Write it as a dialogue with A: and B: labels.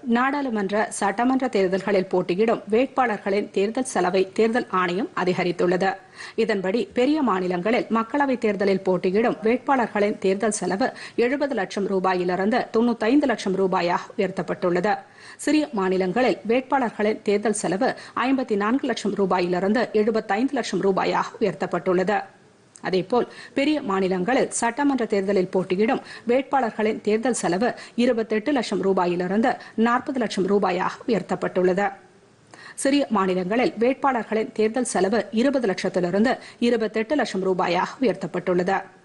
A: நாடாளுமன்ற சட்டமன்ற தேர்தல்களில் போட்டியிடும் வேட்பாளர்களின் தேர்தல் செலவை தேர்தல் ஆணையம் அதிகரித்துள்ளது இதன்படி பெரிய மாநிலங்களில் மக்களவைத் தேர்தலில் போட்டியிடும் வேட்பாளர்களின் தேர்தல் செலவு எழுபது லட்சம் ரூபாயிலிருந்து தொண்ணூத்தைந்து லட்சம் ரூபாயாக உயர்த்தப்பட்டுள்ளது சிறிய மாநிலங்களில் வேட்பாளர்களின் தேர்தல் செலவு ஐம்பத்தி நான்கு லட்சம் ரூபாயிலிருந்து எழுபத்தைந்து லட்சம் ரூபாயாக உயர்த்தப்பட்டுள்ளது அதேபோல் பெரிய மாநிலங்களில் சட்டமன்ற தேர்தலில் போட்டியிடும் வேட்பாளர்களின் தேர்தல் செலவு இருபத்தெட்டு லட்சம் ரூபாயிலிருந்து நாற்பது லட்சம் ரூபாயாக உயர்த்தப்பட்டுள்ளது சிறிய மாநிலங்களில் வேட்பாளர்களின் தேர்தல் செலவு இருபது லட்சத்திலிருந்து இருபத்தெட்டு லட்சம் ரூபாயாக உயர்த்தப்பட்டுள்ளது